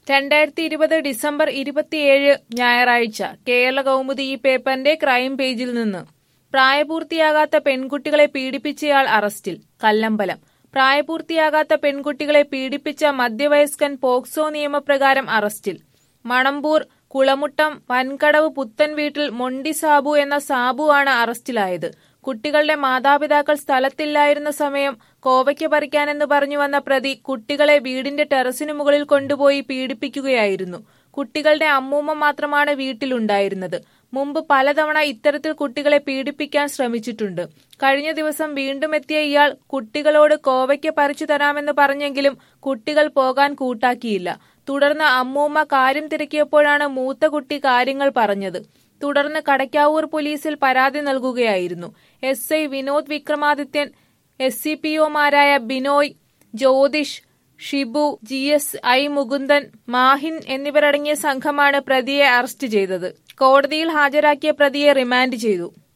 രണ്ടായിരത്തി ഇരുപത് ഡിസംബർ ഇരുപത്തിയേഴ് ഞായറാഴ്ച കേരള കൗമുദി ഈ പേപ്പറിന്റെ ക്രൈം പേജിൽ നിന്ന് പ്രായപൂർത്തിയാകാത്ത പെൺകുട്ടികളെ പീഡിപ്പിച്ചയാൾ അറസ്റ്റിൽ കല്ലമ്പലം പ്രായപൂർത്തിയാകാത്ത പെൺകുട്ടികളെ പീഡിപ്പിച്ച മധ്യവയസ്കൻ പോക്സോ നിയമപ്രകാരം അറസ്റ്റിൽ മണമ്പൂർ കുളമുട്ടം വൻകടവ് പുത്തൻ വീട്ടിൽ മൊണ്ടി സാബു എന്ന സാബു ആണ് അറസ്റ്റിലായത് കുട്ടികളുടെ മാതാപിതാക്കൾ സ്ഥലത്തില്ലായിരുന്ന സമയം കോവയ്ക്ക് പറിക്കാനെന്ന് പറഞ്ഞു വന്ന പ്രതി കുട്ടികളെ വീടിന്റെ ടെറസിനു മുകളിൽ കൊണ്ടുപോയി പീഡിപ്പിക്കുകയായിരുന്നു കുട്ടികളുടെ അമ്മൂമ്മ മാത്രമാണ് വീട്ടിലുണ്ടായിരുന്നത് മുമ്പ് പലതവണ ഇത്തരത്തിൽ കുട്ടികളെ പീഡിപ്പിക്കാൻ ശ്രമിച്ചിട്ടുണ്ട് കഴിഞ്ഞ ദിവസം വീണ്ടും എത്തിയ ഇയാൾ കുട്ടികളോട് കോവയ്ക്ക് പറിച്ചു തരാമെന്ന് പറഞ്ഞെങ്കിലും കുട്ടികൾ പോകാൻ കൂട്ടാക്കിയില്ല തുടർന്ന് അമ്മൂമ്മ കാര്യം തിരക്കിയപ്പോഴാണ് മൂത്ത കുട്ടി കാര്യങ്ങൾ പറഞ്ഞത് തുടർന്ന് കടയ്ക്കാവൂർ പോലീസിൽ പരാതി നൽകുകയായിരുന്നു S I Vinod Vikramadithyan S C P ഒമാരായ Binoy Jyothish Shibu G S I Mukundan Mahin എന്നിവരടങ്ങിയ സംഘമാണ് പ്രതിയെ അറസ്റ്റ് ചെയ്തത് കോടതിയിൽ ഹാജരാക്കിയ പ്രതിയെ റിമാൻഡ് ചെയ്തു